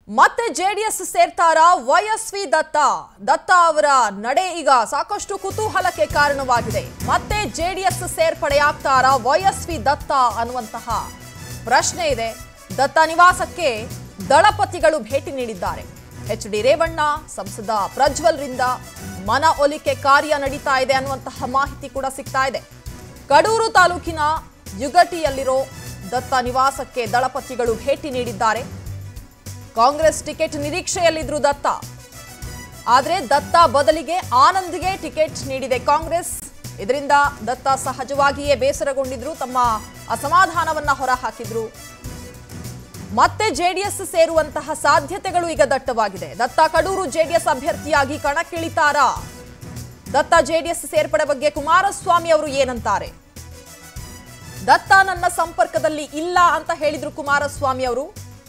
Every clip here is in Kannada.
ಮತ್ತೆ ಜೆಡಿಎಸ್ ಸೇರ್ತಾರ ವೈಎಸ್ವಿ ದತ್ತ ದತ್ತ ಅವರ ನಡೆ ಈಗ ಸಾಕಷ್ಟು ಕುತೂಹಲಕ್ಕೆ ಕಾರಣವಾಗಿದೆ ಮತ್ತೆ ಜೆಡಿಎಸ್ ಸೇರ್ಪಡೆಯಾಗ್ತಾರ ವೈಎಸ್ವಿ ದತ್ತ ಅನ್ನುವಂತಹ ಪ್ರಶ್ನೆ ಇದೆ ದತ್ತ ನಿವಾಸಕ್ಕೆ ದಳಪತಿಗಳು ಭೇಟಿ ನೀಡಿದ್ದಾರೆ ಎಚ್ ಡಿ ರೇವಣ್ಣ ಸಂಸದ ಪ್ರಜ್ವಲ್ರಿಂದ ಮನ ಒಲಿಕೆ ಕಾರ್ಯ ನಡೀತಾ ಇದೆ ಅನ್ನುವಂತಹ ಮಾಹಿತಿ ಕೂಡ ಸಿಗ್ತಾ ಇದೆ ಕಡೂರು ತಾಲೂಕಿನ ಯುಗಟಿಯಲ್ಲಿರೋ ದತ್ತ ನಿವಾಸಕ್ಕೆ ದಳಪತಿಗಳು ಭೇಟಿ ನೀಡಿದ್ದಾರೆ ಕಾಂಗ್ರೆಸ್ ಟಿಕೆಟ್ ನಿರೀಕ್ಷೆಯಲ್ಲಿದ್ರು ದತ್ತ ಆದರೆ ದತ್ತ ಬದಲಿಗೆ ಆನಂದ್ಗೆ ಟಿಕೆಟ್ ನೀಡಿದೆ ಕಾಂಗ್ರೆಸ್ ಇದರಿಂದ ದತ್ತ ಸಹಜವಾಗಿಯೇ ಬೇಸರಗೊಂಡಿದ್ರು ತಮ್ಮ ಅಸಮಾಧಾನವನ್ನ ಹೊರಹಾಕಿದ್ರು ಮತ್ತೆ ಜೆಡಿಎಸ್ ಸೇರುವಂತಹ ಸಾಧ್ಯತೆಗಳು ಈಗ ದಟ್ಟವಾಗಿದೆ ದತ್ತ ಕಡೂರು ಜೆಡಿಎಸ್ ಅಭ್ಯರ್ಥಿಯಾಗಿ ಕಣಕ್ಕಿಳಿತಾರಾ ದತ್ತ ಜೆಡಿಎಸ್ ಸೇರ್ಪಡೆ ಬಗ್ಗೆ ಕುಮಾರಸ್ವಾಮಿ ಅವರು ಏನಂತಾರೆ ದತ್ತ ನನ್ನ ಸಂಪರ್ಕದಲ್ಲಿ ಇಲ್ಲ ಅಂತ ಹೇಳಿದ್ರು ಕುಮಾರಸ್ವಾಮಿ ಅವರು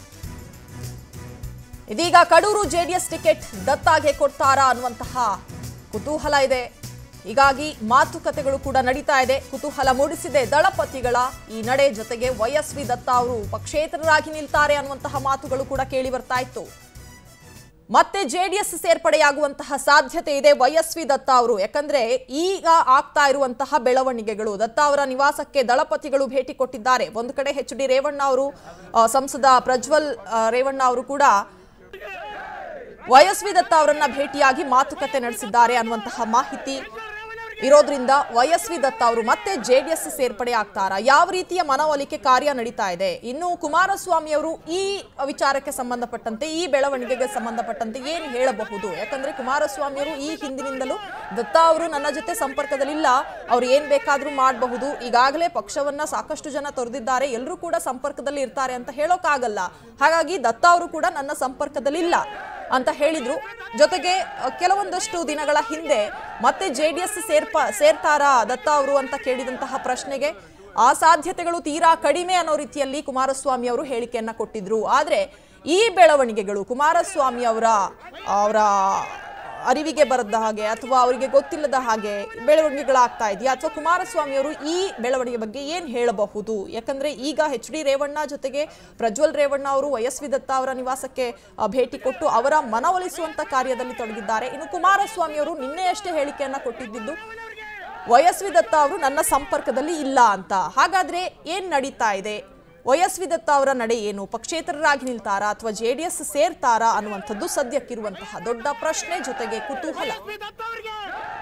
ಇದೀಗ ಕಡೂರು ಜೆಡಿಎಸ್ ಟಿಕೆಟ್ ದತ್ತಾಗೆ ಕೊಡ್ತಾರಾ ಅನ್ನುವಂತಹ ಕುತೂಹಲ ಇದೆ ಹೀಗಾಗಿ ಮಾತುಕತೆಗಳು ಕೂಡ ನಡೀತಾ ಇದೆ ಕುತೂಹಲ ಮೂಡಿಸಿದೆ ದಳಪತಿಗಳ ಈ ನಡೆ ಜೊತೆಗೆ ವೈಎಸ್ವಿ ದತ್ತ ಅವರು ಪಕ್ಷೇತರರಾಗಿ ನಿಲ್ತಾರೆ ಅನ್ನುವಂತಹ ಮಾತುಗಳು ಕೂಡ ಕೇಳಿ ಬರ್ತಾ ಇತ್ತು ಮತ್ತೆ ಜೆಡಿಎಸ್ ಸೇರ್ಪಡೆಯಾಗುವಂತಹ ಸಾಧ್ಯತೆ ಇದೆ ವೈಎಸ್ವಿ ದತ್ತ ಅವರು ಯಾಕಂದ್ರೆ ಈಗ ಆಗ್ತಾ ಇರುವಂತಹ ಬೆಳವಣಿಗೆಗಳು ದತ್ತ ಅವರ ನಿವಾಸಕ್ಕೆ ದಳಪತಿಗಳು ಭೇಟಿ ಕೊಟ್ಟಿದ್ದಾರೆ ಒಂದು ಕಡೆ ಎಚ್ ಡಿ ರೇವಣ್ಣ ಅವರು ಆ, ಸಂಸದ ಪ್ರಜ್ವಲ್ ಆ, ರೇವಣ್ಣ ಅವರು ಕೂಡ ವೈಎಸ್ವಿ ದತ್ತ ಅವರನ್ನ ಭೇಟಿಯಾಗಿ ಮಾತುಕತೆ ನಡೆಸಿದ್ದಾರೆ ಅನ್ನುವಂತಹ ಮಾಹಿತಿ ಇರೋದ್ರಿಂದ ವೈಎಸ್ವಿ ದತ್ತ ಅವರು ಮತ್ತೆ ಜೆಡಿಎಸ್ ಸೇರ್ಪಡೆ ಆಗ್ತಾರಾ ಯಾವ ರೀತಿಯ ಮನವೊಲಿಕೆ ಕಾರ್ಯ ನಡೀತಾ ಇದೆ ಇನ್ನು ಕುಮಾರಸ್ವಾಮಿ ಅವರು ಈ ವಿಚಾರಕ್ಕೆ ಸಂಬಂಧಪಟ್ಟಂತೆ ಈ ಬೆಳವಣಿಗೆಗೆ ಸಂಬಂಧಪಟ್ಟಂತೆ ಏನು ಹೇಳಬಹುದು ಯಾಕಂದ್ರೆ ಕುಮಾರಸ್ವಾಮಿ ಅವರು ಈ ಹಿಂದಿನಿಂದಲೂ ದತ್ತ ಅವರು ನನ್ನ ಜೊತೆ ಸಂಪರ್ಕದಲ್ಲಿಲ್ಲ ಅವ್ರು ಏನ್ ಬೇಕಾದ್ರೂ ಮಾಡಬಹುದು ಈಗಾಗಲೇ ಪಕ್ಷವನ್ನ ಸಾಕಷ್ಟು ಜನ ತೊರೆದಿದ್ದಾರೆ ಎಲ್ಲರೂ ಕೂಡ ಸಂಪರ್ಕದಲ್ಲಿ ಇರ್ತಾರೆ ಅಂತ ಹೇಳೋಕ್ಕಾಗಲ್ಲ ಹಾಗಾಗಿ ದತ್ತ ಅವರು ಕೂಡ ನನ್ನ ಸಂಪರ್ಕದಲ್ಲಿಲ್ಲ ಅಂತ ಹೇಳಿದ್ರು ಜೊತೆಗೆ ಅ, ಕೆಲವೊಂದಷ್ಟು ದಿನಗಳ ಹಿಂದೆ ಮತ್ತೆ ಜೆ ಡಿ ಎಸ್ ಸೇರ್ಪ ಸೇರ್ತಾರಾ ದತ್ತ ಅವರು ಅಂತ ಕೇಳಿದಂತಹ ಪ್ರಶ್ನೆಗೆ ಆ ಸಾಧ್ಯತೆಗಳು ತೀರಾ ಕಡಿಮೆ ಅನ್ನೋ ರೀತಿಯಲ್ಲಿ ಕುಮಾರಸ್ವಾಮಿ ಅವರು ಹೇಳಿಕೆಯನ್ನ ಕೊಟ್ಟಿದ್ರು ಆದ್ರೆ ಈ ಬೆಳವಣಿಗೆಗಳು ಕುಮಾರಸ್ವಾಮಿ ಅವರ ಅವರ ಅರಿವಿಗೆ ಬರದ ಹಾಗೆ ಅಥವಾ ಅವರಿಗೆ ಗೊತ್ತಿಲ್ಲದ ಹಾಗೆ ಬೆಳವಣಿಗೆಗಳಾಗ್ತಾ ಇದೆಯಾ ಅಥವಾ ಕುಮಾರಸ್ವಾಮಿ ಅವರು ಈ ಬೆಳವಣಿಗೆ ಬಗ್ಗೆ ಏನ್ ಹೇಳಬಹುದು ಯಾಕಂದ್ರೆ ಈಗ ಎಚ್ ಡಿ ರೇವಣ್ಣ ಜೊತೆಗೆ ಪ್ರಜ್ವಲ್ ರೇವಣ್ಣ ಅವರು ವೈಎಸ್ವಿ ದತ್ತ ಅವರ ನಿವಾಸಕ್ಕೆ ಆ, ಭೇಟಿ ಕೊಟ್ಟು ಅವರ ಮನವೊಲಿಸುವಂತ ಕಾರ್ಯದಲ್ಲಿ ತೊಡಗಿದ್ದಾರೆ ಇನ್ನು ಕುಮಾರಸ್ವಾಮಿ ಅವರು ನಿನ್ನೆಯಷ್ಟೇ ಹೇಳಿಕೆಯನ್ನ ಕೊಟ್ಟಿದ್ದು ವೈಎಸ್ವಿ ದತ್ತ ಅವರು ನನ್ನ ಸಂಪರ್ಕದಲ್ಲಿ ಇಲ್ಲ ಅಂತ ಹಾಗಾದ್ರೆ ಏನ್ ನಡೀತಾ ಇದೆ ವೈಎಸ್ವಿ ದತ್ತ ಅವರ ನಡೆ ಏನು ಪಕ್ಷೇತರರಾಗಿ ನಿಲ್ತಾರಾ ಅಥವಾ ಜೆಡಿಎಸ್ ಸೇರ್ತಾರಾ ಅನ್ನುವಂಥದ್ದು ಸದ್ಯಕ್ಕಿರುವಂತಹ ದೊಡ್ಡ ಪ್ರಶ್ನೆ ಜೊತೆಗೆ ಕುತೂಹಲ